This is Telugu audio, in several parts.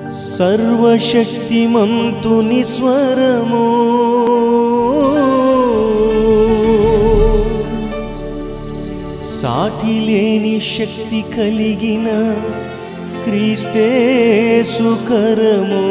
సర్వశక్తిమంతుని స్వరము సాటి లేని శక్తి కలిగిన క్రీస్తే సుకరము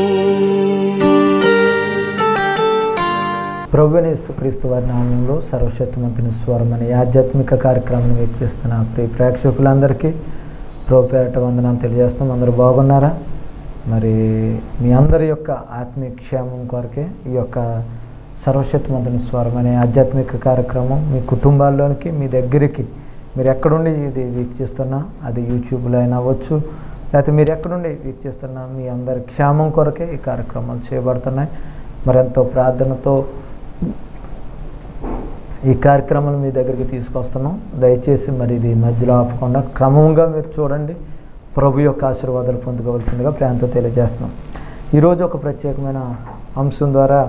ప్రభునేసు క్రీస్తు వారి నామంలో సర్వశక్తిమంతుని స్వరం అనే ఆధ్యాత్మిక కార్యక్రమాన్ని వీక్షిస్తున్న ప్రియ ప్రేక్షకులందరికీ ప్రోపేట వందనాలు తెలియజేస్తాం అందరూ బాగున్నారా మరి మీ అందరి యొక్క ఆత్మీయ క్షేమం కొరకే ఈ యొక్క సర్వశక్తిమంతుని స్వరం అనే ఆధ్యాత్మిక కార్యక్రమం మీ కుటుంబాల్లోనికి మీ దగ్గరికి మీరు ఎక్కడుండి ఇది వీక్షిస్తున్నా అది యూట్యూబ్లో అయినా అవ్వచ్చు లేకపోతే మీరు ఎక్కడుండి వీక్షిస్తున్నా మీ అందరి క్షేమం కొరకే ఈ కార్యక్రమాలు చేయబడుతున్నాయి మరెంతో ప్రార్థనతో ఈ కార్యక్రమాలు మీ దగ్గరికి తీసుకొస్తున్నాం దయచేసి మరి ఇది మధ్యలో ఆపకుండా క్రమంగా మీరు చూడండి ప్రభు యొక్క ఆశీర్వాదాలు పొందుకోవాల్సిందిగా ప్రేమతో తెలియజేస్తున్నాం ఈరోజు ఒక ప్రత్యేకమైన అంశం ద్వారా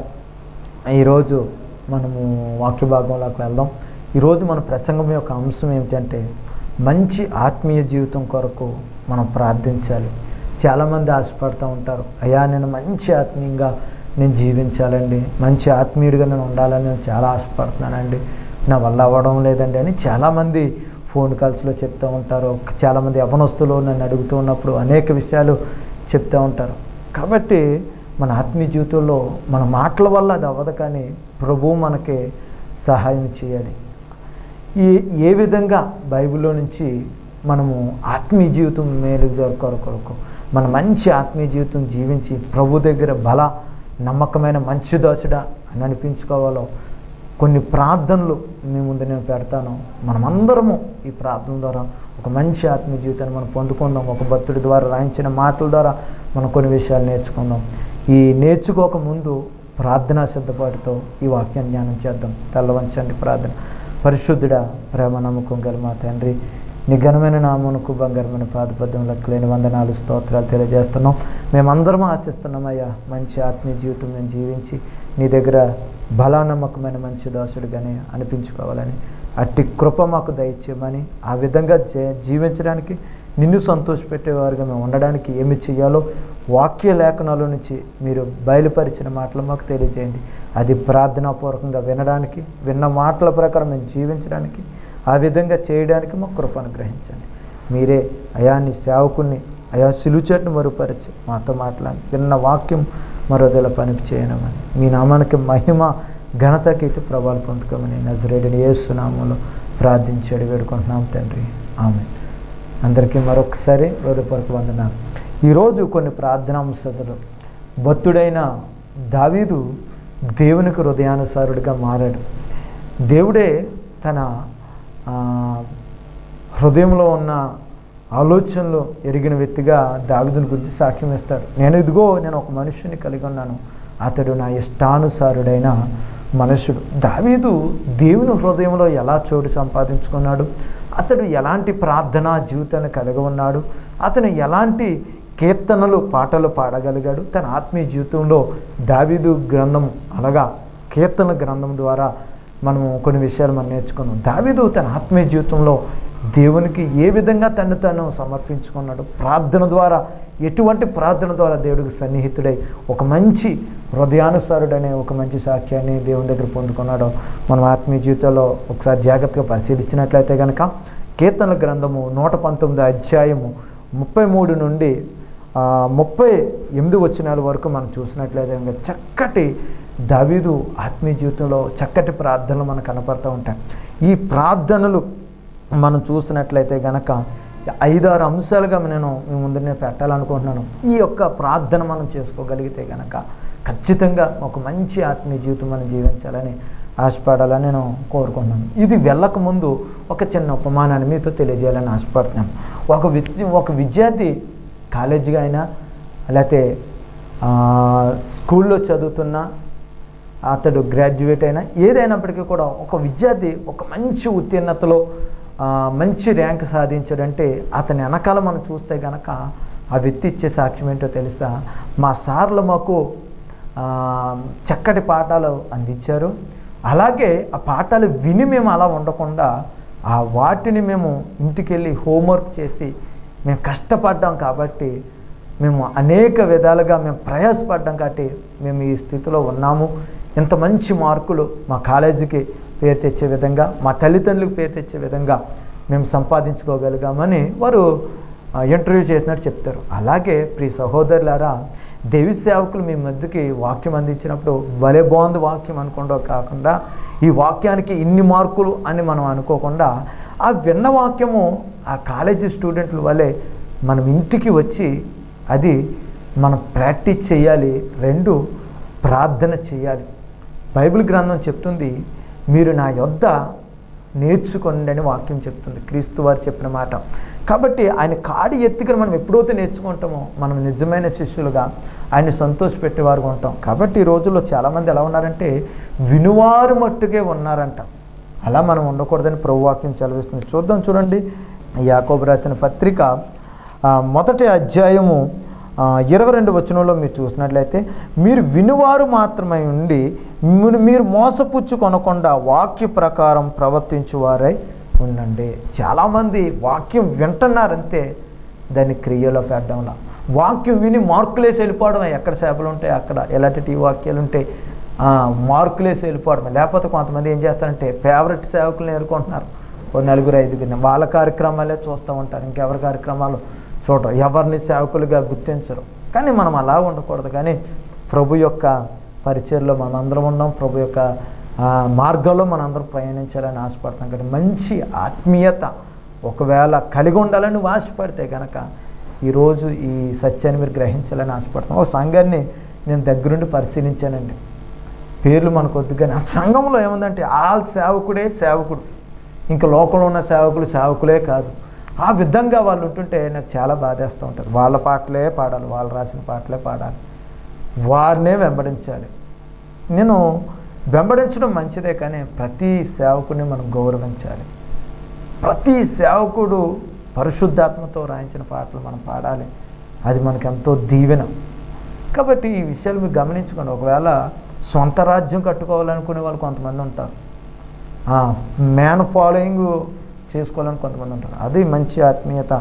ఈరోజు మనము వాక్య భాగంలోకి వెళ్దాం ఈరోజు మన ప్రసంగం యొక్క అంశం ఏమిటంటే మంచి ఆత్మీయ జీవితం కొరకు మనం ప్రార్థించాలి చాలామంది ఆశపడుతూ ఉంటారు అయ్యా నేను మంచి ఆత్మీయంగా నేను జీవించాలండి మంచి ఆత్మీయుడిగా నేను ఉండాలని నేను చాలా ఆశపడుతున్నానండి నా వల్ల అవ్వడం లేదండి అని చాలామంది ఫోన్ కాల్స్లో చెప్తూ ఉంటారు చాలామంది అవనస్తులు నన్ను అడుగుతూ ఉన్నప్పుడు అనేక విషయాలు చెప్తూ ఉంటారు కాబట్టి మన ఆత్మీయ జీవితంలో మన మాటల వల్ల అది అవ్వదు కానీ ప్రభువు మనకి సహాయం చేయాలి ఈ ఏ విధంగా బైబిల్లో నుంచి మనము ఆత్మీయ జీవితం మేలు కొరకు కొరకు మన మంచి ఆత్మీయ జీవితం జీవించి ప్రభు దగ్గర బల నమ్మకమైన మంచి దోషుడా అని అనిపించుకోవాలో కొన్ని ప్రార్థనలు మీ ముందు నేను పెడతాను మనమందరము ఈ ప్రార్థన ద్వారా ఒక మంచి ఆత్మీయ జీవితాన్ని మనం పొందుకుందాం ఒక భక్తుడి ద్వారా రాయించిన మాటల ద్వారా మనం కొన్ని విషయాలు నేర్చుకుందాం ఈ నేర్చుకోక ముందు ప్రార్థనా సిద్ధపాటుతో ఈ వాక్యం జ్ఞానం చేద్దాం తెల్లవంచండి ప్రార్థన పరిశుద్ధుడా ప్రేమ నమ్మకం గల మా తండ్రి నీ ఘనమైన నామమునకు బంగారమైన పాదపద్యం లెక్కలేని వందనాలు స్తోత్రాలు తెలియజేస్తున్నాం మేమందరం ఆశిస్తున్నామయ్యా మంచి ఆత్మీయ జీవితం మేము జీవించి నీ దగ్గర బలానమ్మకమైన మంచి దాసుడిగానే అనిపించుకోవాలని అట్టి కృప మాకు దయచేయమని ఆ విధంగా జీ- జీవించడానికి నిన్ను సంతోషపెట్టేవారుగా మేము ఉండడానికి ఏమి చేయాలో వాక్య లేఖనాల నుంచి మీరు బయలుపరిచిన మాటలు మాకు తెలియజేయండి అది ప్రార్థనాపూర్వకంగా వినడానికి విన్న మాటల ప్రకారం మేము జీవించడానికి ఆ విధంగా చేయడానికి మాకు కృప అనుగ్రహించండి మీరే అయా నీ సేవకుని అయా సిలుచెట్ను మరుపరిచి మాతో మాట్లాడి విన్న వాక్యం మరోదల పని చేయనమని మీ నామానికి మహిమ ఘనత కీర్తి ప్రభావాలు పొందుకోమని నజరేడిని ఏసునామంలో ప్రార్థించాడు వేడుకుంటున్నాం తండ్రి ఆమె అందరికీ మరొకసారి హృదయపూర్వక వందనాలు ఈరోజు కొన్ని ప్రార్థనాంశాలు భక్తుడైన దావీదు దేవునికి హృదయానుసారుడిగా మారాడు దేవుడే తన ఆ, హృదయంలో ఉన్న ఆలోచనలు ఎరిగిన వ్యక్తిగా దావిదుని గురించి సాక్ష్యం ఇస్తాడు నేను ఇదిగో నేను ఒక మనుషుని కలిగి ఉన్నాను అతడు నా ఇష్టానుసారుడైన మనుషుడు దావీదు దేవుని హృదయంలో ఎలా చోటు సంపాదించుకున్నాడు అతడు ఎలాంటి ప్రార్థనా జీవితాన్ని కలిగి ఉన్నాడు అతను ఎలాంటి కీర్తనలు పాటలు పాడగలిగాడు తన ఆత్మీయ జీవితంలో దావీదు గ్రంథం అనగా కీర్తన గ్రంథం ద్వారా మనము కొన్ని విషయాలు మనం నేర్చుకున్నాం దావీదు తన ఆత్మీయ జీవితంలో దేవునికి ఏ విధంగా తను తను సమర్పించుకున్నాడు ప్రార్థన ద్వారా ఎటువంటి ప్రార్థన ద్వారా దేవుడికి సన్నిహితుడై ఒక మంచి హృదయానుసారుడనే ఒక మంచి సాక్ష్యాన్ని దేవుని దగ్గర పొందుకున్నాడో మనం ఆత్మీయ జీవితంలో ఒకసారి జాగ్రత్తగా పరిశీలించినట్లయితే కనుక కీర్తనల గ్రంథము నూట పంతొమ్మిది అధ్యాయము ముప్పై మూడు నుండి ఆ, ముప్పై ఎనిమిది వచ్చినాల వరకు మనం చూసినట్లయితే కనుక చక్కటి దావీదు ఆత్మీయ జీవితంలో చక్కటి ప్రార్థనలు మనకు కనపడుతూ ఉంటాయి ఈ ప్రార్థనలు మనం చూసినట్లయితే గనక ఐదారు అంశాలుగా నేను మీ ముందు నేను పెట్టాలనుకుంటున్నాను ఈ యొక్క ప్రార్థన మనం చేసుకోగలిగితే గనక ఖచ్చితంగా ఒక మంచి ఆత్మీయ జీవితం మనం జీవించాలని ఆశపడాలని నేను కోరుకుంటున్నాను ఇది వెళ్ళక ముందు ఒక చిన్న ఉపమానాన్ని మీతో తెలియజేయాలని ఆశపడుతున్నాను ఒక విద్య ఒక విద్యార్థి కాలేజీగా అయినా లేకపోతే ఆ, స్కూల్లో చదువుతున్నా అతడు గ్రాడ్యుయేట్ అయినా ఏదైనప్పటికీ కూడా ఒక విద్యార్థి ఒక మంచి ఉత్తీర్ణతలో ఆ, మంచి ర్యాంక్ సాధించాడంటే అతని వెనకాల మనం చూస్తే గనక ఆ వ్యక్తి ఇచ్చే సాక్ష్యం ఏంటో తెలుసా మా సార్లు మాకు ఆ, చక్కటి పాఠాలు అందించారు అలాగే ఆ పాఠాలు విని మేము అలా ఉండకుండా ఆ వాటిని మేము ఇంటికి వెళ్ళి హోంవర్క్ చేసి మేము కష్టపడ్డాం కాబట్టి మేము అనేక విధాలుగా మేము ప్రయాసపడ్డాం కాబట్టి మేము ఈ స్థితిలో ఉన్నాము ఇంత మంచి మార్కులు మా కాలేజీకి పేరు తెచ్చే విధంగా మా తల్లిదండ్రులకు పేరు తెచ్చే విధంగా మేము సంపాదించుకోగలిగామని వారు ఆ, ఇంటర్వ్యూ చేసినట్టు చెప్తారు అలాగే ప్రియ సహోదరులారా దేవి సేవకులు మీ మధ్యకి వాక్యం అందించినప్పుడు భలే బాగుంది వాక్యం అనుకుండా కాకుండా ఈ వాక్యానికి ఇన్ని మార్కులు అని మనం అనుకోకుండా ఆ విన్న వాక్యము ఆ కాలేజీ స్టూడెంట్ల వలె మనం ఇంటికి వచ్చి అది మనం ప్రాక్టీస్ చేయాలి రెండు ప్రార్థన చేయాలి బైబిల్ గ్రంథం చెప్తుంది మీరు నా యొద్ద నేర్చుకోండి అని వాక్యం చెప్తుంది క్రీస్తు వారు చెప్పిన మాట కాబట్టి ఆయన కాడి ఎత్తుకుని మనం ఎప్పుడైతే నేర్చుకుంటామో మనం నిజమైన శిష్యులుగా ఆయన్ని సంతోషపెట్టేవారుగా ఉంటాం కాబట్టి ఈ రోజుల్లో చాలామంది ఎలా ఉన్నారంటే వినువారు మట్టుకే ఉన్నారంట అలా మనం ఉండకూడదని ప్రభు వాక్యం చదివిస్తుంది చూద్దాం చూడండి యాకోబు రాసిన పత్రిక ఆ, మొదటి అధ్యాయము ఆ, ఇరవై రెండు వచనంలో మీరు చూసినట్లయితే మీరు వినువారు మాత్రమై ఉండి మిమ్మల్ని మీరు మోసపుచ్చు కొనకుండా వాక్య ప్రకారం ప్రవర్తించువారై ఉండండి చాలామంది వాక్యం వింటున్నారంతే దాన్ని క్రియలో పెట్టడంలా వాక్యం విని మార్కులేసి వెళ్ళిపోవడం ఎక్కడ చేపలు ఉంటాయి అక్కడ ఎలాంటి టీ వాక్యాలు ఉంటాయి ఆ, మార్కులేసి వెళ్ళిపోవడం లేకపోతే కొంతమంది ఏం చేస్తారంటే ఫేవరెట్ సేవకులను ఎదుర్కొంటున్నారు ఓ నలుగురు ఐదుగురిని వాళ్ళ కార్యక్రమాలే చూస్తూ ఉంటారు ఇంకెవరి కార్యక్రమాలు చూడరు ఎవరిని సేవకులుగా గుర్తించరు కానీ మనం అలా ఉండకూడదు కానీ ప్రభు యొక్క పరిచయలో మనం అందరం ఉన్నాం ప్రభు యొక్క ఆ, మార్గంలో మనందరం ప్రయాణించాలని ఆశపడతాం కానీ మంచి ఆత్మీయత ఒకవేళ కలిగి ఉండాలని నువ్వు ఆశపడితే కనుక ఈరోజు ఈ సత్యాన్ని మీరు గ్రహించాలని ఆశపడతాం ఒక సంఘాన్ని నేను దగ్గరుండి పరిశీలించానండి పేర్లు మనకు వద్దు కానీ ఆ సంఘంలో ఏముందంటే ఆ సేవకుడే సేవకుడు ఇంకా లోకంలో ఉన్న సేవకులు సేవకులే కాదు ఆ విధంగా వాళ్ళు ఉంటుంటే నాకు చాలా బాధేస్తూ ఉంటుంది వాళ్ళ పాటలే పాడాలి వాళ్ళు రాసిన పాటలే పాడాలి వారినే వెంబడించాలి నేను వెంబడించడం మంచిదే కానీ ప్రతి సేవకుని మనం గౌరవించాలి ప్రతి సేవకుడు పరిశుద్ధాత్మతో రాయించిన పాటలు మనం పాడాలి అది మనకు ఎంతో దీవెన కాబట్టి ఈ విషయాలు మీరు గమనించుకోండి ఒకవేళ సొంత రాజ్యం కట్టుకోవాలనుకునే వాళ్ళు కొంతమంది ఉంటారు మ్యాన్ ఫాలోయింగ్ చేసుకోవాలని కొంతమంది ఉంటారు అది మంచి ఆత్మీయత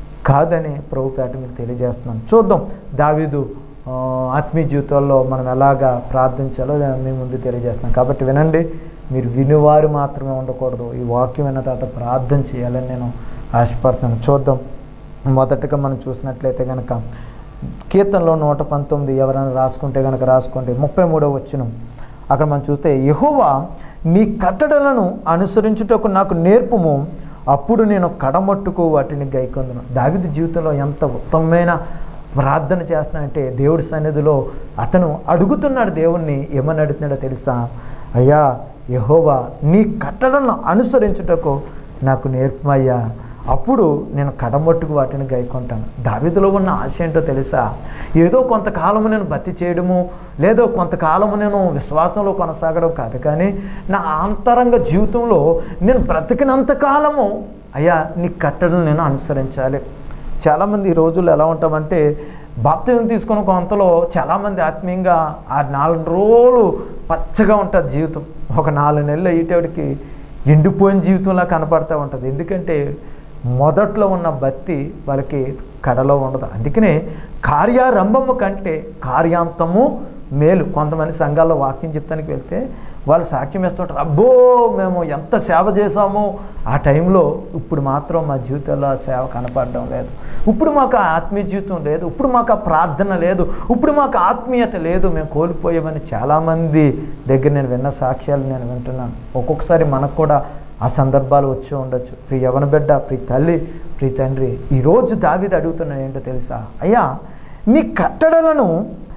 కాదని ప్రభుపేట మీకు తెలియజేస్తున్నాను చూద్దాం దావీదు ఆ, ఆత్మీయ జీవితాల్లో మనం ఎలాగా ప్రార్థించాలో నేను మీ ముందు తెలియజేస్తున్నాం కాబట్టి వినండి మీరు వినివారు మాత్రమే ఉండకూడదు ఈ వాక్యం విన్న తర్వాత ప్రార్థన చేయాలని నేను ఆశపడుతున్నాను చూద్దాం మొదటగా మనం చూసినట్లయితే కనుక కీర్తనలో నూట పంతొమ్మిది ఎవరైనా రాసుకుంటే కనుక రాసుకోండి ముప్పై మూడో వచ్చిన అక్కడ మనం చూస్తే యెహోవా నీ కట్టడలను అనుసరించుటకు నాకు నేర్పుము అప్పుడు నేను కడమట్టుకు వాటిని గైకొందును దావిది జీవితంలో ఎంత ఉత్తమమైన ప్రార్థన చేస్తానంటే దేవుడి సన్నిధిలో అతను అడుగుతున్నాడు దేవుణ్ణి ఏమని అడుగుతున్నాడో తెలుసా అయ్యా యెహోవా నీ కట్టడలను అనుసరించుటకు నాకు నేర్పమయ్యా అప్పుడు నేను కడమట్టుకు వాటిని గైకొంటాను దావిదిలో ఉన్న ఆశ ఏంటో తెలుసా ఏదో కొంతకాలము నేను భర్తీ చేయడము లేదో కొంతకాలము నేను విశ్వాసంలో కొనసాగడం కాదు కానీ నా అంతరంగ జీవితంలో నేను బ్రతికినంత కాలము అయ్యా నీ కట్టడలు నేను అనుసరించాలి చాలామంది ఈ రోజుల్లో ఎలా ఉంటామంటే బాప్తిజం తీసుకున్న కొంతలో చాలామంది ఆత్మీయంగా ఆ నాలుగు రోజులు పచ్చగా ఉంటుంది జీవితం ఒక నాలుగు నెలలు అయ్యేటోడికి ఎండిపోయిన జీవితంలా కనపడతా ఉంటుంది ఎందుకంటే మొదట్లో ఉన్న భక్తి వాళ్ళకి కడలో ఉండదు అందుకనే కార్యారంభము కంటే కార్యాంతము మేలు కొంతమంది సంఘాల్లో వాక్యం చెప్తానికి వెళ్తే వాళ్ళు సాక్ష్యం ఇస్తుంటారు అబ్బో మేము ఎంత సేవ చేసామో ఆ టైంలో ఇప్పుడు మాత్రం మా జీవితంలో ఆ సేవ కనపడడం లేదు ఇప్పుడు మాకు ఆ ఆత్మీయ జీవితం లేదు ఇప్పుడు మాకు ఆ ప్రార్థన లేదు ఇప్పుడు మాకు ఆత్మీయత లేదు మేము కోల్పోయామని చాలామంది దగ్గర నేను విన్న సాక్ష్యాలు నేను వింటున్నాను ఒక్కొక్కసారి మనకు కూడా ఆ సందర్భాలు వచ్చి ఉండొచ్చు ప్రీ యవన బిడ్డ ప్రీ తల్లి ప్రీ తండ్రి ఈరోజు దావిది అడుగుతున్నాను ఏంటో తెలుసా అయ్యా నీ కట్టడలను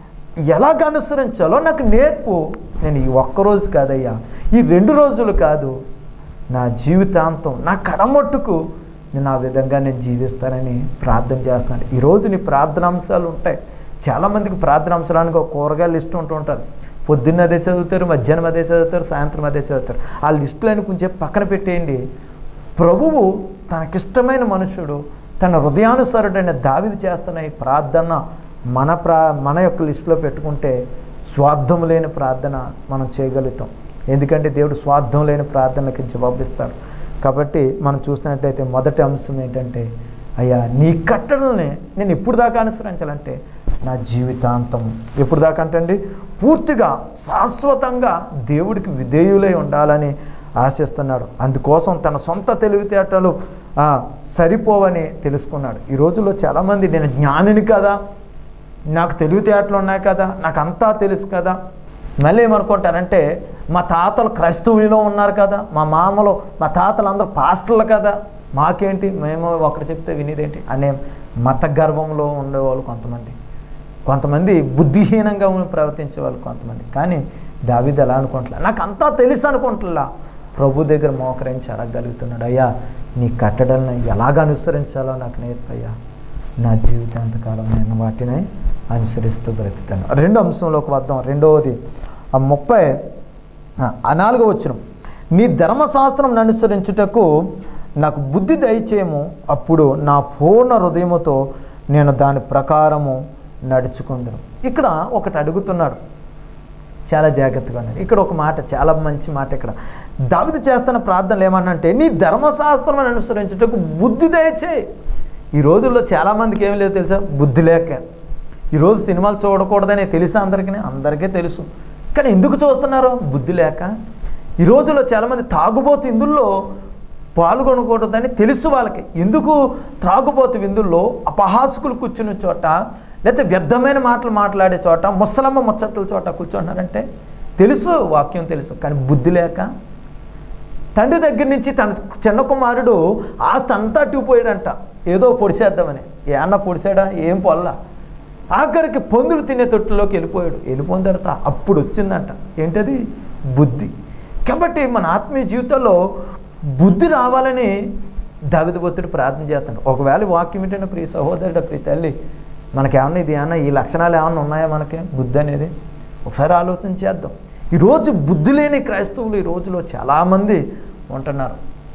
ఎలాగ అనుసరించాలో నాకు నేర్పు నేను ఈ ఒక్కరోజు కాదయ్యా ఈ రెండు రోజులు కాదు నా జీవితాంతం నా కడమట్టుకు నేను ఆ విధంగా నేను జీవిస్తానని ప్రార్థన చేస్తున్నాను ఈరోజు నీ ప్రార్థనాంశాలు ఉంటాయి చాలామందికి ప్రార్థనాంశాలకు ఒక కూరగాయలు లిస్ట్ ఉంటూ ఉంటారు పొద్దున్న అదే చదువుతారు మధ్యాహ్నం అదే చదువుతారు సాయంత్రం అదే చదువుతారు ఆ లిస్టులను కొంచెం పక్కన పెట్టేయండి ప్రభువు తనకిష్టమైన మనుషుడు తన హృదయానుసరుడైన దావిది చేస్తున్న ఈ ప్రార్థన మన ప్రా మన యొక్క లిస్టులో పెట్టుకుంటే స్వార్థం లేని ప్రార్థన మనం చేయగలుగుతాం ఎందుకంటే దేవుడు స్వార్థం లేని ప్రార్థనకి జవాబిస్తాడు కాబట్టి మనం చూసినట్లయితే మొదటి అంశం ఏంటంటే అయ్యా నీ కట్టడల్ని నేను ఎప్పుడు దాకా అనుసరించాలంటే నా జీవితాంతం ఎప్పుడు దాకా అంటే పూర్తిగా శాశ్వతంగా దేవుడికి విధేయులై ఉండాలని ఆశిస్తున్నాడు అందుకోసం తన సొంత తెలివితేటలు ఆ, సరిపోవని తెలుసుకున్నాడు ఈ రోజుల్లో చాలామంది నేను జ్ఞానిని కదా నాకు తెలివితేటలు ఉన్నాయి కదా నాకు అంతా తెలుసు కదా మళ్ళీ ఏమనుకుంటారంటే మా తాతలు క్రైస్తవులో ఉన్నారు కదా మా మామలు మా తాతలు అందరూ పాస్టర్లు కదా మాకేంటి మేము ఒకటి చెప్తే వినేదేంటి అనే మత గర్వంలో ఉండేవాళ్ళు కొంతమంది కొంతమంది బుద్ధిహీనంగా ఉండి ప్రవర్తించే వాళ్ళు కొంతమంది కానీ దావిది ఎలా అనుకుంటలే నాకు అంతా తెలుసు అనుకుంటున్నా ప్రభు దగ్గర మోకరించి అడగగలుగుతున్నాడు అయ్యా నీ కట్టడలను ఎలాగ అనుసరించాలో నాకు నేర్పయ్యా నా జీవితాంతకాలం నేను వాటిని అనుసరిస్తూ బ్రతుకుతాను రెండో అంశంలోకి వద్దాం రెండవది ఆ ముప్పై ఆ నాలుగో వచ్చిన నీ ధర్మశాస్త్రం అనుసరించుటకు నాకు బుద్ధి దయచేయము అప్పుడు నా పూర్ణ హృదయముతో నేను దాని ప్రకారము నడుచుకుందును ఇక్కడ ఒకటి అడుగుతున్నాడు చాలా జాగ్రత్తగా ఉన్నాడు ఇక్కడ ఒక మాట చాలా మంచి మాట ఇక్కడ దావిది చేస్తున్న ప్రార్థనలు ఏమన్నంటే నీ ధర్మశాస్త్రం అనుసరించుటకు బుద్ధి దయచేయి ఈ రోజుల్లో చాలామందికి ఏం లేదు తెలుసా బుద్ధి లేక ఈరోజు సినిమాలు చూడకూడదని తెలుసా అందరికీ అందరికీ తెలుసు కానీ ఎందుకు చూస్తున్నారు బుద్ధి లేక ఈ రోజుల్లో చాలామంది తాగుబోతు ఇందుల్లో పాల్గొనకూడదని తెలుసు వాళ్ళకి ఎందుకు త్రాగుబోతు విందుల్లో అపహాసకులు కూర్చున్న చోట లేకపోతే వ్యర్థమైన మాటలు మాట్లాడే చోట ముసలమ్మ ముచ్చట్ల చోట కూర్చుంటున్నారంటే తెలుసు వాక్యం తెలుసు కానీ బుద్ధి లేక తండ్రి దగ్గర నుంచి తన చిన్న కుమారుడు ఆస్తి అంతా అట్టుకుపోయాడంట ఏదో పొడిచేద్దామని ఏ అన్న పొడిచాడా ఏం పొల్లా ఆఖరికి పందులు తినే తొట్టులోకి వెళ్ళిపోయాడు వెళ్ళిపోయిన తర్వాత అప్పుడు వచ్చిందంట ఏంటది బుద్ధి కాబట్టి మన ఆత్మీయ జీవితంలో బుద్ధి రావాలని దవిదబొత్తుడు ప్రార్థన చేస్తాడు ఒకవేళ ఈ వాక్యం ఏంటంటే ప్రియ సహోదరుడు ప్రియ తల్లి మనకేమన్నా ఇది ఏమన్నా ఈ లక్షణాలు ఏమన్నా ఉన్నాయా మనకి బుద్ధి అనేది ఒకసారి ఆలోచన చేద్దాం ఈరోజు బుద్ధి లేని క్రైస్తవులు ఈ రోజులో చాలామంది ఉంటున్నారు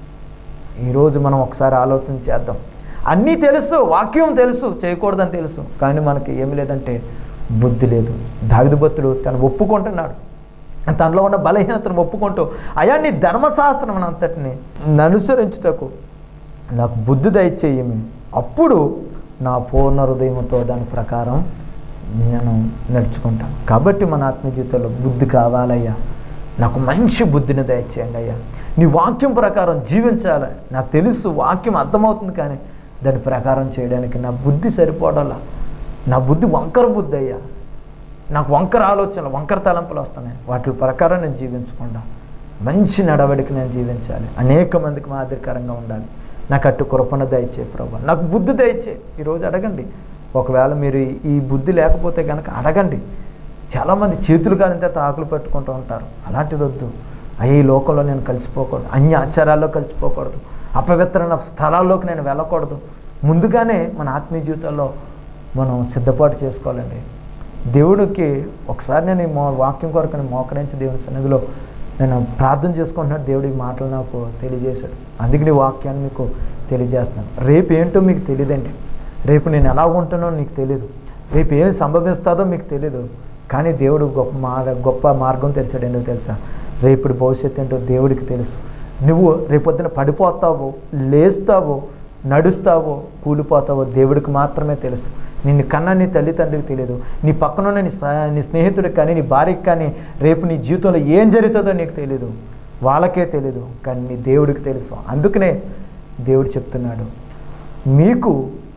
ఈరోజు మనం ఒకసారి ఆలోచన చేద్దాం అన్నీ తెలుసు వాక్యం తెలుసు చేయకూడదని తెలుసు కానీ మనకి ఏమి లేదంటే బుద్ధి లేదు దావిదభక్తుడు తను ఒప్పుకుంటున్నాడు తనలో ఉన్న బలహీనతను ఒప్పుకుంటూ అయా నీ ధర్మశాస్త్రం అంతటిని అనుసరించుటకు నాకు బుద్ధి దయచేయమి అప్పుడు నా పూర్ణ హృదయంతో దాని ప్రకారం నేను నడుచుకుంటాను కాబట్టి మన ఆత్మ జీవితంలో బుద్ధి కావాలయ్యా నాకు మంచి బుద్ధిని దయచేయండి అయ్యా నీ వాక్యం ప్రకారం జీవించాలి నాకు తెలుసు వాక్యం అర్థమవుతుంది కానీ దాని ప్రకారం చేయడానికి నా బుద్ధి సరిపోవడాలా నా బుద్ధి వంకర బుద్ధి అయ్యా నాకు వంకర ఆలోచనలు వంకర తలంపులు వస్తున్నాయి వాటి ప్రకారం నేను జీవించకుండా మంచి నడవడికి నేను జీవించాలి అనేక మందికి మాదిరికరంగా ఉండాలి నాకు అట్టు కృపణ దయచే ప్రభా నాకు బుద్ధి దయచే ఈరోజు అడగండి ఒకవేళ మీరు ఈ- ఈ బుద్ధి లేకపోతే కనుక అడగండి చాలామంది చేతులు కాలిన తర్వాత ఆకులు పెట్టుకుంటూ ఉంటారు అలాంటిది వద్దు అయ్యే ఈ లోకంలో నేను కలిసిపోకూడదు అన్య ఆచారాల్లో కలిసిపోకూడదు అపవిత్రమైన స్థలాల్లోకి నేను వెళ్ళకూడదు ముందుగానే మన ఆత్మీయ జీవితంలో మనం సిద్ధపాటు చేసుకోవాలండి దేవుడికి ఒకసారి నేను ఈ మో వాక్యం కొరకు నేను మోకరించి దేవుని సన్నిధిలో నేను ప్రార్థన చేసుకుంటున్నాను దేవుడి మాటలు నాకు తెలియజేశాడు అందుకని ఈ వాక్యాన్ని మీకు తెలియజేస్తున్నాను రేపు ఏంటో మీకు తెలియదండి రేపు నేను ఎలా ఉంటానో నీకు తెలియదు రేపు ఏం సంభవిస్తుందో మీకు తెలియదు కానీ దేవుడు గొప్ప మార్ గొప్ప మార్గం తెరిచాడు ఎందుకు తెలుసా రేపుడు భవిష్యత్తు ఏంటో దేవుడికి తెలుసు నువ్వు రేపొద్దున పడిపోతావో లేస్తావో నడుస్తావో కూలిపోతావో దేవుడికి మాత్రమే తెలుసు నిన్ను కన్నా నీ తల్లిదండ్రికి తెలియదు నీ పక్కనున్న నీ స- నీ స్నేహితుడికి కానీ నీ భార్యకి కానీ రేపు నీ జీవితంలో ఏం జరుగుతుందో నీకు తెలియదు వాళ్ళకే తెలియదు కానీ నీ దేవుడికి తెలుసు అందుకనే దేవుడు చెప్తున్నాడు మీకు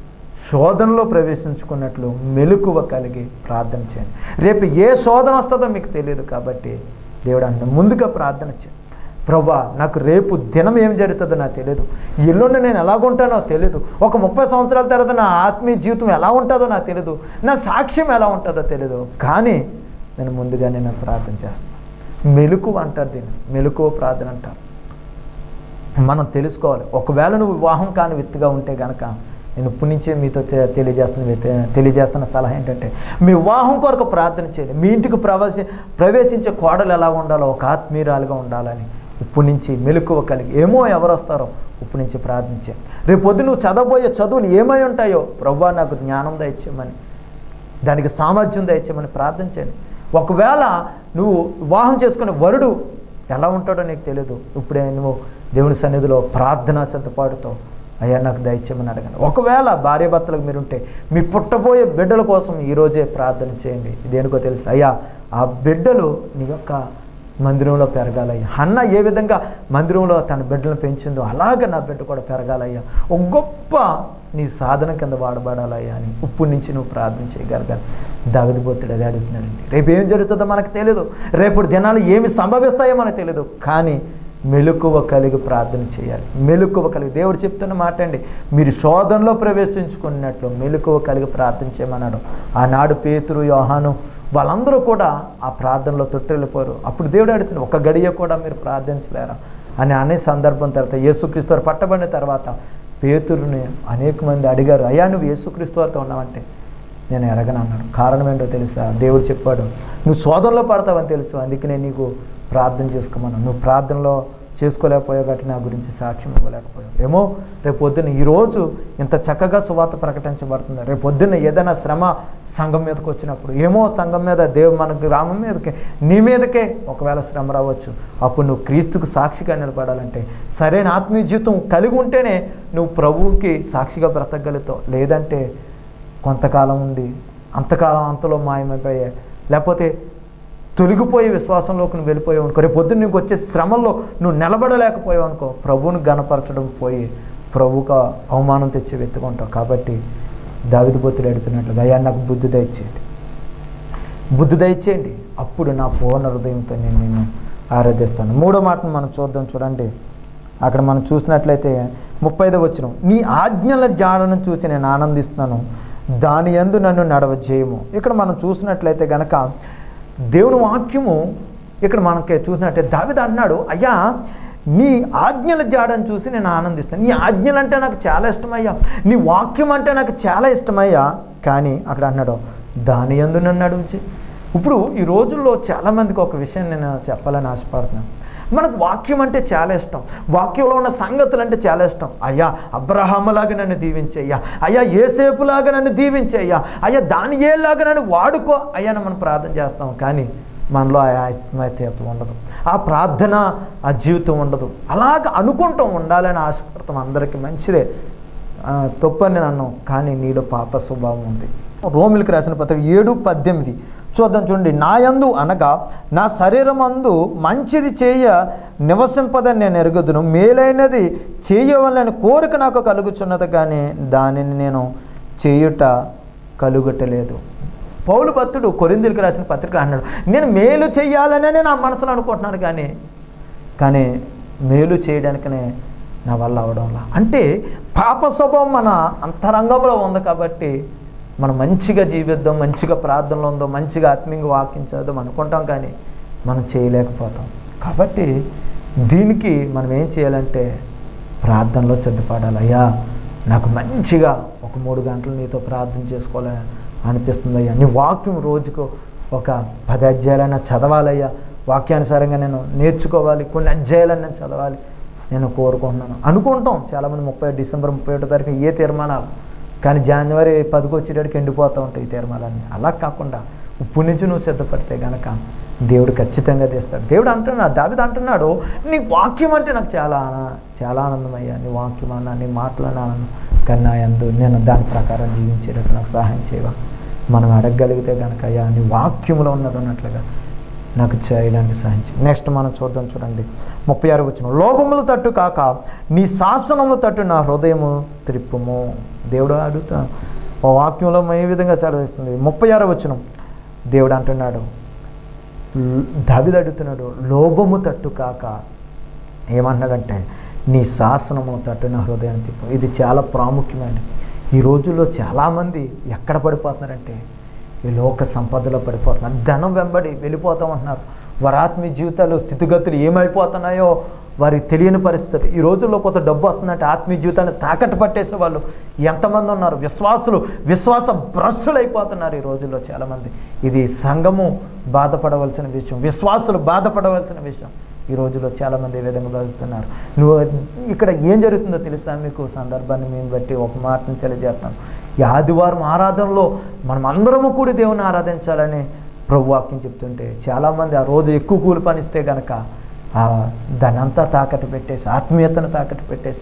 శోధనలో ప్రవేశించుకున్నట్లు మెలకువ కలిగి ప్రార్థన చేయండి రేపు ఏ శోధన వస్తుందో మీకు తెలియదు కాబట్టి దేవుడు అన్న ముందుగా ప్రార్థన చేయండి ప్రభా నాకు రేపు దినం ఏం జరుగుతుందో నాకు తెలియదు ఎల్లుండి నేను ఎలాగుంటానో తెలియదు ఒక ముప్పై సంవత్సరాల తర్వాత నా ఆత్మీయ జీవితం ఎలా ఉంటుందో నాకు తెలియదు నా సాక్ష్యం ఎలా ఉంటుందో తెలియదు కానీ నేను ముందుగానే నేను ప్రార్థన చేస్తాను మెలకు అంటారు దీన్ని మెలకువ ప్రార్థన అంటారు మనం తెలుసుకోవాలి ఒకవేళ నువ్వు వివాహం కాని వ్యక్తిగా ఉంటే గనక నేను ఇప్పటి నుంచే మీతో తె- తెలియజేస్తున్న వ్యక్తి- తెలియజేస్తున్న సలహా ఏంటంటే మీ వివాహం కొరకు ప్రార్థన చేయండి మీ ఇంటికి ప్రవేశ ప్రవేశించే కోడలు ఎలా ఉండాలో ఒక ఆత్మీయురాలుగా ఉండాలని ఇప్పటి నుంచి మెలకువ కలిగి ఏమో ఎవరు వస్తారో ఇప్పటి నుంచి ప్రార్థించే రేపు పొద్దు నువ్వు చదవబోయే చదువులు ఏమై ఉంటాయో ప్రవ్వా నాకు జ్ఞానం దయచేయమని దానికి సామర్థ్యం దయచేయమని ప్రార్థన చేయండి ఒకవేళ నువ్వు వివాహం చేసుకునే వరుడు ఎలా ఉంటాడో నీకు తెలియదు ఇప్పుడే నువ్వు దేవుని సన్నిధిలో ప్రార్థనా సిద్ధపాటుతో అయ్యా నాకు దయచేయమని అడగండి ఒకవేళ భార్యాభర్తలకు మీరు ఉంటే మీ పుట్టబోయే బిడ్డల కోసం ఈరోజే ప్రార్థన చేయండి దేనికో తెలుసు అయ్యా ఆ బిడ్డలు నీ యొక్క మందిరంలో పెరగాలయ్యా అన్న ఏ విధంగా మందిరంలో తన బిడ్డలను పెంచిందో అలాగే నా బిడ్డ కూడా పెరగాలయ్యా ఒక గొప్ప నీ సాధన కింద వాడబడాలయ్యా అని ఉప్పు నుంచి నువ్వు ప్రార్థన చేయగలగాలి దావిదిపోతుడు అదే అడుగుతున్నాడండి రేపు ఏం జరుగుతుందో మనకు తెలియదు రేపు దినాలు ఏమి సంభవిస్తాయో మనకు తెలియదు కానీ మెలకువ కలిగి ప్రార్థన చేయాలి మెలకువ కలిగి దేవుడు చెప్తున్న మాట అండి మీరు శోధనలో ప్రవేశించుకున్నట్లు మెలకువ కలిగి ప్రార్థన చేయమన్నాడు ఆనాడు పేతురు యోహాను వాళ్ళందరూ కూడా ఆ ప్రార్థనలో తొట్టెళ్ళిపోయారు అప్పుడు దేవుడు అడుగుతుంది ఒక గడియ కూడా మీరు ప్రార్థించలేరా అని అనే సందర్భం తర్వాత యేసుక్రీస్తు వారు పట్టబడిన తర్వాత పేతురుని అనేక మంది అడిగారు అయ్యా నువ్వు యేసుక్రీస్తు వారితో ఉన్నావంటే నేను ఎరగను అన్నాడు కారణం ఏంటో తెలుసా దేవుడు చెప్పాడు నువ్వు శోధనలో పడతావని తెలుసు అందుకే నేను నీకు ప్రార్థన చేసుకోమన్నాను నువ్వు ప్రార్థనలో చేసుకోలేకపోయావు కాబట్టి నా గురించి సాక్ష్యం ఇవ్వలేకపోయావు ఏమో రేపు పొద్దున్న ఈరోజు ఇంత చక్కగా సువార్త ప్రకటించబడుతుంది రేపు పొద్దున్న ఏదైనా శ్రమ సంఘం మీదకి వచ్చినప్పుడు ఏమో సంఘం మీద దేవు మన గ్రామం మీదకి నీ మీదకే ఒకవేళ శ్రమ రావచ్చు అప్పుడు నువ్వు క్రీస్తుకు సాక్షిగా నిలబడాలంటే సరైన ఆత్మీయ జీవితం కలిగి ఉంటేనే నువ్వు ప్రభువుకి సాక్షిగా బ్రతకగలుగుతావు లేదంటే కొంతకాలం ఉండి అంతకాలం అంతలో మాయమైపోయే లేకపోతే తొలగిపోయే విశ్వాసంలోకి నువ్వు వెళ్ళిపోయావు అనుకో రేపు పొద్దున్న నీకు వచ్చే శ్రమల్లో నువ్వు నిలబడలేకపోయావు అనుకో ప్రభువుని గనపరచడం పోయి ప్రభువుకు అవమానం తెచ్చే వ్యక్తిగా ఉంటావు కాబట్టి దావిదిపోతుడు అడుగుతున్నట్లుగా అయ్యా నాకు బుద్ధి దయచేయండి బుద్ధి దయచేయండి అప్పుడు నా పూర్ణ హృదయంతో నేను నిన్ను ఆరాధిస్తాను మూడో మాటను మనం చూద్దాం చూడండి అక్కడ మనం చూసినట్లయితే ముప్పైదో వచ్చిన నీ ఆజ్ఞల జాడను చూసి నేను ఆనందిస్తున్నాను దాని యందు నన్ను నడవ చేయము ఇక్కడ మనం చూసినట్లయితే గనక దేవుని వాక్యము ఇక్కడ మనకి చూసినట్టే దావిద అన్నాడు అయ్యా నీ ఆజ్ఞల జాడని చూసి నేను ఆనందిస్తాను నీ ఆజ్ఞలు అంటే నాకు చాలా ఇష్టమయ్యా నీ వాక్యం అంటే నాకు చాలా ఇష్టమయ్యా కానీ అక్కడ అన్నాడు దాని యందు నన్ను నడుచు ఇప్పుడు ఈ రోజుల్లో చాలామందికి ఒక విషయం నేను చెప్పాలని ఆశపడుతున్నాను మనకు వాక్యం అంటే చాలా ఇష్టం వాక్యంలో ఉన్న సంగతులు అంటే చాలా ఇష్టం అయ్యా అబ్రహాములాగా నన్ను దీవించయ్యా అయ్యా ఏసేపులాగా నన్ను దీవించయ్యా అయ్యా దాని ఏలాగా నన్ను వాడుకో అయ్యా అని మనం ప్రార్థన చేస్తాం కానీ మనలో ఆ ఆత్మీయత ఉండదు ఆ ప్రార్థన ఆ జీవితం ఉండదు అలాగ అనుకుంటాం ఉండాలని ఆశపడతాం అందరికీ మంచిదే ఆ, తప్పని నేను అన్నాం కానీ నీలో పాప స్వభావం ఉంది రోమిలకు రాసిన పత్రిక ఏడు పద్దెనిమిది చూద్దాం చూడండి నా యందు అనగా నా శరీరం అందు మంచిది చేయ నివసింపదని నేను ఎరుగుదును మేలైనది చేయవలని కోరిక నాకు కలుగుచున్నది కానీ దానిని నేను చేయుట కలుగటలేదు పౌలు భక్తుడు కొరిందులకు రాసిన పత్రిక అన్నాడు నేను మేలు చెయ్యాలనే నా మనసులో అనుకుంటున్నాను కానీ కానీ మేలు చేయడానికనే నా వల్ల అవడంలా అంటే పాప స్వభావం మన అంతరంగంలో ఉంది కాబట్టి మనం మంచిగా జీవిద్దాం మంచిగా ప్రార్థనలో ఉందో మంచిగా ఆత్మీయంగా వాక్యం చేద్దాం అనుకుంటాం కానీ మనం చేయలేకపోతాం కాబట్టి దీనికి మనం ఏం చేయాలంటే ప్రార్థనలో సిద్ధపడాలి అయ్యా నాకు మంచిగా ఒక మూడు గంటలు నీతో ప్రార్థన చేసుకోవాలని అనిపిస్తుంది అయ్యా నీ వాక్యం రోజుకు ఒక పది అధ్యాయాలైనా చదవాలయ్యా వాక్యానుసారంగా నేను నేర్చుకోవాలి కొన్ని అధ్యాయాలను నేను చదవాలి నేను కోరుకుంటున్నాను అనుకుంటాం చాలామంది ముప్పై డిసెంబర్ ముప్పై ఒకటో తారీఖు ఏ తీర్మానాలు కానీ జనవరి పదికి వచ్చేటడికి ఎండిపోతూ ఉంటాయి ఈ తీర్మానాలన్నీ అలా కాకుండా ఇప్పుడు నుంచి నువ్వు సిద్ధపడితే గనక దేవుడు ఖచ్చితంగా తెస్తాడు దేవుడు అంటున్నాడు దావిద అంటున్నాడు నీ వాక్యం అంటే నాకు చాలా ఆన- చాలా ఆనందమయ్యా నీ వాక్యం అన్నా నీ మాటలన్నా ఆనందం కానీ నా యందు నేను దాని ప్రకారం జీవించేటట్టు నాకు సహాయం చేయవా మనం అడగగలిగితే కనుక అయ్యా నీ వాక్యములో ఉన్నది ఉన్నట్లుగా నాకు చేయడానికి సహాయం చేయి నెక్స్ట్ మనం చూద్దాం చూడండి ముప్పై ఆరు వచ్చిన లోభముల తట్టు కాక నీ శాసనముల తట్టు నా హృదయము త్రిప్పుము దేవుడు అడుగుతా ఆ వాక్యంలో ఏ విధంగా సెలవిస్తుంది ముప్పై ఆరు వచ్చిన దేవుడు అంటున్నాడు దావిది అడుగుతున్నాడు లోభము తట్టు కాక ఏమన్నాడంటే నీ శాసనము తట్టు నా హృదయాన్ని తిప్పు ఇది చాలా ప్రాముఖ్యమైనది ఈ రోజుల్లో చాలామంది ఎక్కడ పడిపోతున్నారంటే ఈ లోక సంపదలో పడిపోతున్నారు ధనం వెంబడి వెళ్ళిపోతామంటున్నారు వారి ఆత్మీయ జీవితాలు స్థితిగతులు ఏమైపోతున్నాయో వారికి తెలియని పరిస్థితి ఈ రోజుల్లో కొంత డబ్బు వస్తుందంటే ఆత్మీయ జీవితాన్ని తాకట్టు పట్టేసే వాళ్ళు ఎంతమంది ఉన్నారు విశ్వాసులు విశ్వాస భ్రష్టులు అయిపోతున్నారు ఈ రోజుల్లో చాలామంది ఇది సంఘము బాధపడవలసిన విషయం విశ్వాసులు బాధపడవలసిన విషయం ఈ రోజుల్లో చాలామంది ఈ విధంగా బతుకుతున్నారు నువ్వు ఇక్కడ ఏం జరుగుతుందో తెలుసా మీకు సందర్భాన్ని మేము బట్టి ఒక మాటను తెలియజేస్తాను ఈ ఆదివారం ఆరాధనలో మనం అందరము కూడి దేవుని ఆరాధించాలని ప్రభు వాక్యం చెప్తుంటే చాలామంది ఆ రోజు ఎక్కువ కూలి పనిస్తే గనక ఆ దాన్ని అంతా తాకట్టు పెట్టేసి ఆత్మీయతను తాకట్టు పెట్టేసి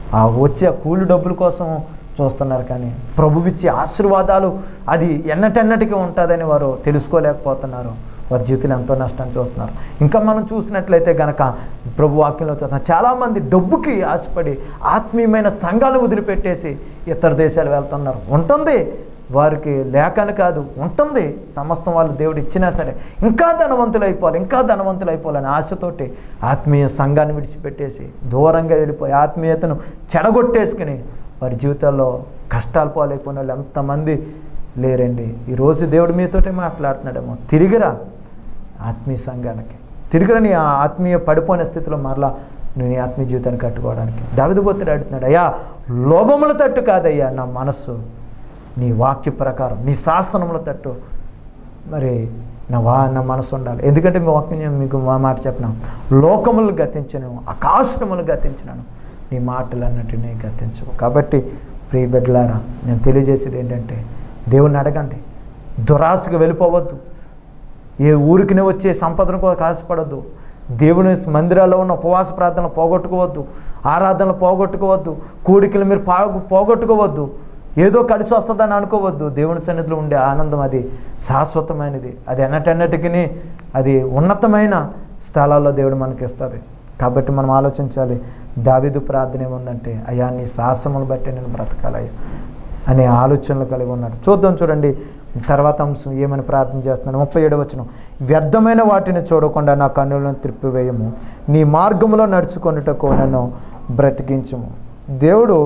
ఆ వచ్చే ఆ కూలి డబ్బుల కోసం చూస్తున్నారు కానీ ప్రభువిచ్చే ఆశీర్వాదాలు అది ఎన్నటెన్నటికి ఉంటుందని వారు తెలుసుకోలేకపోతున్నారు వారి జీవితంలో ఎంతో నష్టాన్ని చూస్తున్నారు ఇంకా మనం చూసినట్లయితే గనక ప్రభు వాక్యంలో చూస్తున్నాం చాలామంది డబ్బుకి ఆశపడి ఆత్మీయమైన సంఘాలు వదిలిపెట్టేసి ఇతర దేశాలు వెళ్తున్నారు ఉంటుంది వారికి లేకని కాదు ఉంటుంది సమస్తం వాళ్ళు దేవుడు ఇచ్చినా సరే ఇంకా ధనవంతులు అయిపోవాలి ఇంకా ధనవంతులు అయిపోవాలని ఆశతోటి ఆత్మీయ సంఘాన్ని విడిచిపెట్టేసి దూరంగా వెళ్ళిపోయి ఆత్మీయతను చెడగొట్టేసుకుని వారి జీవితాల్లో కష్టాలు పాలైపోయిన వాళ్ళు ఎంతమంది లేరండి ఈరోజు దేవుడు మీతోటే మాట్లాడుతున్నాడేమో తిరిగిరా ఆత్మీయ సంఘానికి తిరిగిరా నీ ఆ ఆత్మీయ పడిపోయిన స్థితిలో మరలా నువ్వు నీ ఆత్మీయ జీవితాన్ని కట్టుకోవడానికి దావిదిపోతుడు అడుగుతున్నాడు అయ్యా లోభముల తట్టు కాదయ్యా నా మనస్సు నీ వాక్య ప్రకారం నీ శాసనముల తట్టు మరి నా వా నా మనసు ఉండాలి ఎందుకంటే మీ వాక్యం నేను మీకు మా మాట చెప్పినాం లోకములు గతించను ఆకాశములు గతించినాను నీ మాటలన్నిటినీ గతించవు కాబట్టి ప్రియ బిడ్డలారా నేను తెలియజేసేది ఏంటంటే దేవుణ్ణి అడగండి దురాశకు వెళ్ళిపోవద్దు ఏ ఊరికినే వచ్చే సంపదను కూడా కాశపడద్దు దేవుని మందిరాల్లో ఉన్న ఉపవాస ప్రార్థనలు పోగొట్టుకోవద్దు ఆరాధనలు పోగొట్టుకోవద్దు కూడికలు మీరు పాగు పోగొట్టుకోవద్దు ఏదో కలిసి వస్తుందని అనుకోవద్దు దేవుని సన్నిధిలో ఉండే ఆనందం అది శాశ్వతమైనది అది ఎన్నటెన్నటికి అది ఉన్నతమైన స్థలాల్లో దేవుడు మనకి ఇస్తుంది కాబట్టి మనం ఆలోచించాలి దావిదు ప్రార్థన ఏముందంటే అయ్యా నీ శాసములు బట్టి నేను బ్రతకాలయ్యా అనే ఆలోచనలు కలిగి ఉన్నాడు చూద్దాం చూడండి తర్వాత అంశం ఏమని ప్రార్థన చేస్తున్నాడు ముప్పై ఏడు వచ్చిన వ్యర్థమైన వాటిని చూడకుండా నా కన్నులను త్రిప్పివేయము నీ మార్గంలో నడుచుకొనుటకు నన్ను బ్రతికించము దేవుడు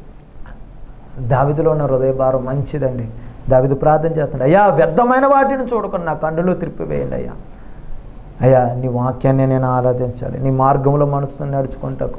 దావిదిలో ఉన్న హృదయ భారం మంచిదండి దావిదు ప్రార్థన చేస్తున్నాడు అయ్యా వ్యర్థమైన వాటిని చూడకుండా నా కన్నులు త్రిప్పివేయండి అయ్యా అయ్యా నీ వాక్యాన్ని నేను ఆరాధించాలి నీ మార్గంలో మనసును నడుచుకుంటకు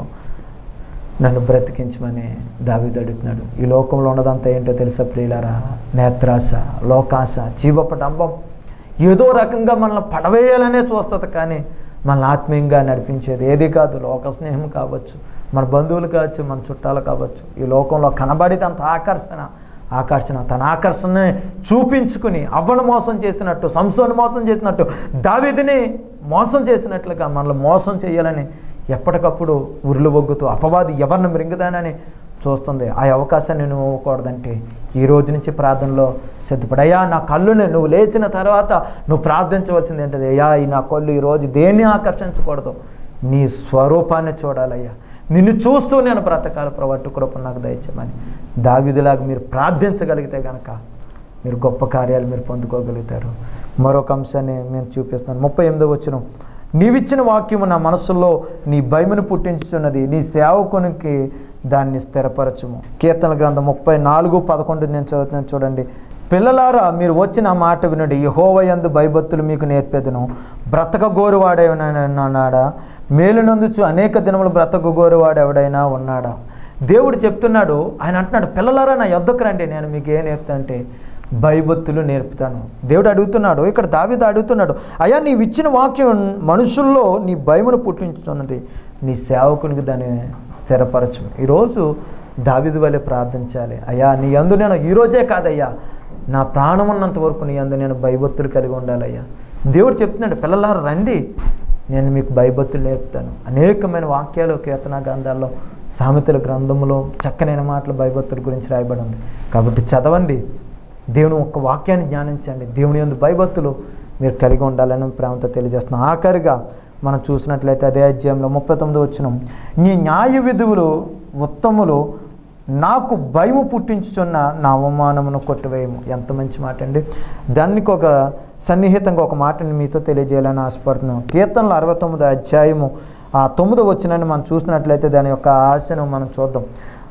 నన్ను బ్రతికించమని దావీదు అడుగుతున్నాడు ఈ లోకంలో ఉన్నదంతా ఏంటో తెలుసా ప్రియులారా నేత్రాశ లోకాశ జీవపటంబం ఏదో రకంగా మనల్ని పడవేయాలనే చూస్తుంది కానీ మనల్ని ఆత్మీయంగా నడిపించేది ఏది కాదు లోక స్నేహం కావచ్చు మన బంధువులు కావచ్చు మన చుట్టాలు కావచ్చు ఈ లోకంలో కనబడితే అంత ఆకర్షణ ఆకర్షణ తన ఆకర్షణని చూపించుకుని అవ్వను మోసం చేసినట్టు సంసోను మోసం చేసినట్టు దావీదిని మోసం చేసినట్లుగా మనల్ని మోసం చేయాలని ఎప్పటికప్పుడు ఉరులు బొగ్గుతూ అపవాది ఎవరిని మృంగుదానని చూస్తుంది ఆ అవకాశాన్ని నువ్వు ఇవ్వకూడదంటే ఈ రోజు నుంచి ప్రార్థనలో సిద్ధపడి అయ్యా నా కళ్ళుని నువ్వు లేచిన తర్వాత నువ్వు ప్రార్థించవలసింది ఏంటది అయ్యా ఈ నా కళ్ళు ఈరోజు దేన్ని ఆకర్షించకూడదు నీ స్వరూపాన్ని చూడాలయ్యా నిన్ను చూస్తూ నేను బ్రతకాలి ప్రవట్టు కృప నాకు దయచేయమని దావిదిలాగా మీరు ప్రార్థించగలిగితే కనుక మీరు గొప్ప కార్యాలు మీరు పొందుకోగలుగుతారు మరొక అంశాన్ని మేము చూపిస్తున్నాను ముప్పై ఎనిమిదో వచ్చిన నీవిచ్చిన వాక్యము నా మనసులో నీ భయమును పుట్టించుతున్నది నీ సేవకునికి దాన్ని స్థిరపరచుము కీర్తన గ్రంథం ముప్పై నాలుగు పదకొండు నేను చదువుతున్నాను చూడండి పిల్లలారా మీరు వచ్చిన ఆ మాట వినండి యహోవయందు భయభక్తులు మీకు నేర్పేదను బ్రతక గోరువాడేవనాడా మేలునందుచు అనేక దినములు బ్రతక గోరువాడు ఎవడైనా ఉన్నాడా దేవుడు చెప్తున్నాడు ఆయన అంటున్నాడు పిల్లలారా నా యొద్దకు రండి నేను మీకు ఏం నేర్పుతా అంటే భయభక్తులు నేర్పుతాను దేవుడు అడుగుతున్నాడు ఇక్కడ దావిద అడుగుతున్నాడు అయ్యా నీవు ఇచ్చిన వాక్యం మనుషుల్లో నీ భయమును పుట్టించుతున్నది నీ సేవకునికి దాన్ని స్థిరపరచు ఈరోజు దావిది వలె ప్రార్థించాలి అయ్యా నీ అందు నేను ఈరోజే కాదయ్యా నా ప్రాణం ఉన్నంత వరకు నీ అందు నేను భయభక్తులు కలిగి ఉండాలయ్యా దేవుడు చెప్తున్నాడు పిల్లలారు రండి నేను మీకు భయభక్తులు నేర్పుతాను అనేకమైన వాక్యాలు కీర్తన గ్రంథాల్లో సామెతల గ్రంథంలో చక్కనైన మాటలు భయభక్తుల గురించి రాయబడి ఉంది కాబట్టి చదవండి దేవుని ఒక్క వాక్యాన్ని జ్ఞానించండి దేవుని ఎందు భయభక్తులు మీరు కలిగి ఉండాలని ప్రేమతో తెలియజేస్తున్నాం ఆఖరిగా మనం చూసినట్లయితే అదే అధ్యాయంలో ముప్పై తొమ్మిది వచ్చిన నీ న్యాయ విధువులు ఉత్తములు నాకు భయము పుట్టించుచున్న నా అవమానమును కొట్టివేయము ఎంత మంచి మాట అండి దానికి ఒక సన్నిహితంగా ఒక మాటని మీతో తెలియజేయాలని ఆశపడుతున్నాం కీర్తనలు అరవై తొమ్మిది అధ్యాయము ఆ తొమ్మిది వచ్చినని మనం చూసినట్లయితే దాని యొక్క ఆశను మనం చూద్దాం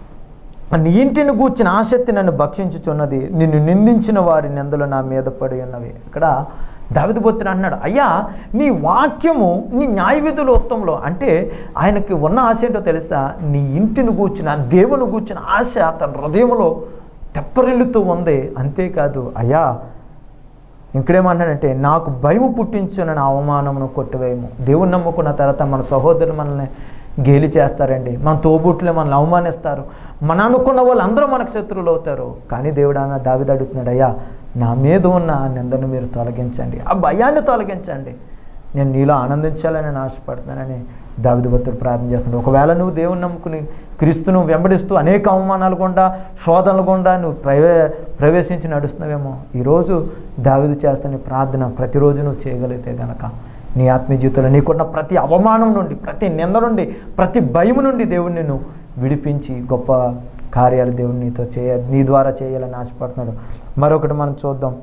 నీ ఇంటిని గూర్చిన ఆసక్తి నన్ను భక్షించుచున్నది నిన్ను నిందించిన వారి నిందలు నా మీద పడి ఉన్నవి ఇక్కడ దావిదిపోతున్న అన్నాడు అయ్యా నీ వాక్యము నీ న్యాయ విధులు ఉత్తమంలో అంటే ఆయనకి ఉన్న ఆశ ఏంటో తెలుసా నీ ఇంటిని గూర్చిన దేవుని గూర్చిన ఆశ తన హృదయంలో తెప్పరిల్లుతూ ఉంది అంతేకాదు అయ్యా ఇంకడేమన్నాడంటే నాకు భయము పుట్టించిన నా అవమానమును కొట్టివేయము దేవుని నమ్ముకున్న తర్వాత మన సహోదరులు మనల్ని గేలి చేస్తారండి మన తోబుట్లే మనల్ని అవమానిస్తారు మన అనుకున్న వాళ్ళు అందరూ మనకు శత్రువులు అవుతారు కానీ దేవుడు అన్న దావిది అడుగుతున్నాడు అయ్యా నా మీద ఉన్న ఆ నిందను మీరు తొలగించండి ఆ భయాన్ని తొలగించండి నేను నీలో ఆనందించాలని నేను ఆశపడుతున్నానని దావిది భక్తుడు ప్రార్థన చేస్తున్నాడు ఒకవేళ నువ్వు దేవుని నమ్ముకుని క్రీస్తును వెంబడిస్తూ అనేక అవమానాలు గుండా శోధనలు గుండా నువ్వు ప్రవే ప్రవేశించి నడుస్తున్నావేమో ఈరోజు దావిది చేస్తున్న ఈ ప్రార్థన ప్రతిరోజు నువ్వు చేయగలిగితే గనక నీ ఆత్మీయ జీవితంలో నీకున్న ప్రతి అవమానం నుండి ప్రతి నింద నుండి ప్రతి భయం నుండి దేవుడు నిన్ను విడిపించి గొప్ప కార్యాలు దేవుడు నీతో చేయ నీ ద్వారా చేయాలని ఆశపడుతున్నాడు మరొకటి మనం చూద్దాం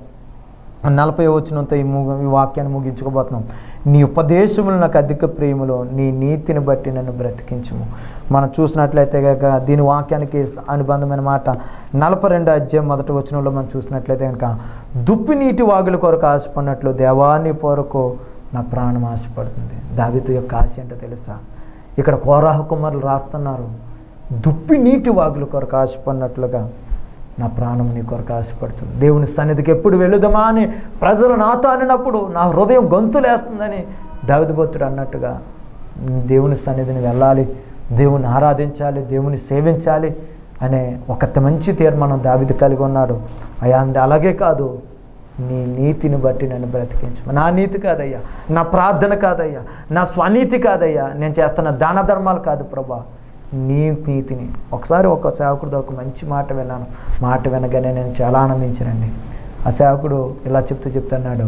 నలభై వచ్చినంత ఈ ముగ ఈ వాక్యాన్ని ముగించుకోబోతున్నాం నీ ఉపదేశములు నాకు అధిక ప్రేమలో నీ నీతిని బట్టి నన్ను బ్రతికించము మనం చూసినట్లయితే కనుక దీని వాక్యానికి అనుబంధమైన మాట నలభై రెండు అధ్యాయం మొదటి వచనంలో మనం చూసినట్లయితే కనుక దుప్పి నీటి వాగుల కొరకు ఆశపడినట్లు దేవాన్ని కొరకు నా ప్రాణం ఆశపడుతుంది దావితో యొక్క ఆశ ఏంటో తెలుసా ఇక్కడ కోరాహ కుమారులు రాస్తున్నారు దుప్పి నీటి వాగుల కొరకు ఆశపడినట్లుగా నా ప్రాణం నీ కొరకు ఆశపడుతుంది దేవుని సన్నిధికి ఎప్పుడు వెళుదమా అని ప్రజలు నాతో అనినప్పుడు నా హృదయం గొంతులేస్తుందని దావిదభక్తుడు అన్నట్టుగా దేవుని సన్నిధిని వెళ్ళాలి దేవుని ఆరాధించాలి దేవుని సేవించాలి అనే ఒక మంచి తీర్మానం దావిది కలిగి ఉన్నాడు అయా అంది అలాగే కాదు నీ నీతిని బట్టి నన్ను బ్రతికించు నా నీతి కాదయ్యా నా ప్రార్థన కాదయ్యా నా స్వనీతి కాదయ్యా నేను చేస్తున్న దాన ధర్మాలు కాదు ప్రభా నీ నీతిని ఒకసారి ఒక సేవకుడితో ఒక మంచి మాట విన్నాను మాట వినగానే నేను చాలా ఆనందించానండి ఆ సేవకుడు ఇలా చెప్తూ చెప్తున్నాడు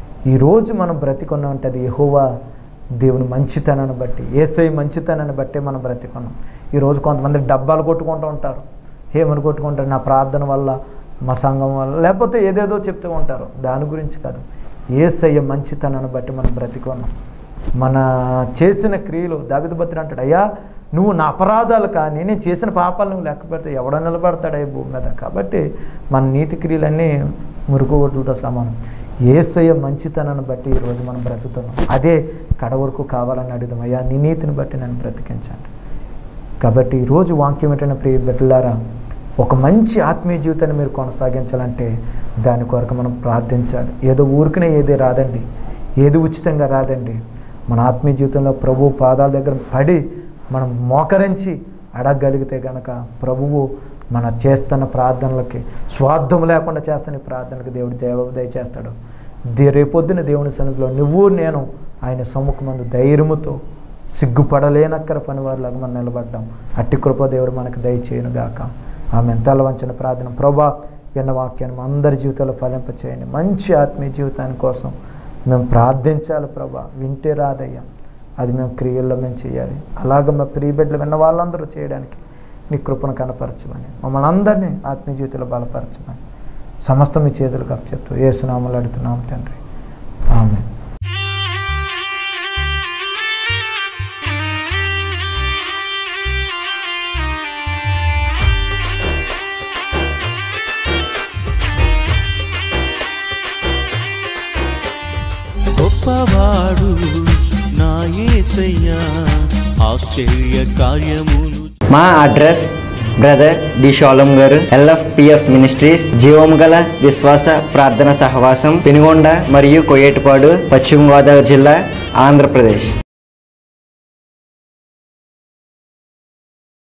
ఈరోజు మనం బ్రతికున్నాం అంటే అది యెహోవా దేవుని మంచితనాన్ని బట్టి ఏసై మంచితనాన్ని బట్టే మనం బ్రతికున్నాం ఈరోజు కొంతమంది డబ్బాలు కొట్టుకుంటూ ఉంటారు ఏమని కొట్టుకుంటారు నా ప్రార్థన వల్ల మా సంఘం వల్ల లేకపోతే ఏదేదో చెప్తూ ఉంటారు దాని గురించి కాదు ఏసయ్య మంచితనాన్ని బట్టి మనం బ్రతికున్నాం మన చేసిన క్రియలు దావిద భద్ర అంటాడు అయ్యా నువ్వు నా అపరాధాలు కానీ నేను చేసిన పాపాలు నువ్వు లెక్క పెడితే ఎవడ నిలబడతాడు ఈ భూమి మీద కాబట్టి మన నీతి క్రియలన్నీ మురుగుగొడ్లతో సమానం ఏసయ్య మంచితనాన్ని బట్టి ఈరోజు మనం బ్రతుకుతున్నాం అదే కడ వరకు కావాలని అడుగుదాం అయ్యా నీ నీతిని బట్టి నన్ను బ్రతికించండి కాబట్టి ఈరోజు వాక్యం ఏంటంటే ప్రియ బిడ్డలారా ఒక మంచి ఆత్మీయ జీవితాన్ని మీరు కొనసాగించాలంటే దాని కొరకు మనం ప్రార్థించాలి ఏదో ఊరికనే ఏది రాదండి ఏది ఉచితంగా రాదండి మన ఆత్మీయ జీవితంలో ప్రభు పాదాల దగ్గర పడి మనం మోకరించి అడగగలిగితే గనక ప్రభువు మన చేస్తున్న ప్రార్థనలకి స్వార్థం లేకుండా చేస్తున్న ఈ ప్రార్థనలకు దేవుడు జవాబు దయచేస్తాడు దే రేపొద్దున దేవుని సన్నిధిలో నువ్వు నేను ఆయన సముఖమందు ధైర్యముతో సిగ్గుపడలేనక్కర పనివారిలాగా మనం నిలబడ్డాం అట్టి కృప దేవుడు మనకు దయచేయను గాక ఆమె తల వంచిన ప్రార్థన ప్రభా విన్న వాక్యాన్ని మా అందరి జీవితంలో ఫలింపచేయండి మంచి ఆత్మీయ జీవితాని కోసం మేము ప్రార్థించాలి ప్రభా వింటే రాదయ్యా అది మేము క్రియల్లో మేము చేయాలి అలాగ మా ప్రియ బిడ్డలు విన్న వాళ్ళందరూ చేయడానికి నీ కృపను కనపరచమని మమ్మల్ని అందరినీ ఆత్మీయ జీవితంలో బలపరచమని సమస్తం మీ చేతులకు అప్పచెప్తూ ఏసునామలు అడుగుతున్నాం తండ్రి ఆమె గొప్పవాడు నా యేసయ్యా ఆశ్చర్య కార్యములు మా అడ్రస్ బ్రదర్ డి షోలం గారు ఎల్ఎఫ్పిఎఫ్ మినిస్ట్రీస్ జీవం గల విశ్వాస ప్రార్థన సహవాసం పెనుగొండ మరియు కొయ్యేటిపాడు పశ్చిమ గోదావరి జిల్లా ఆంధ్రప్రదేశ్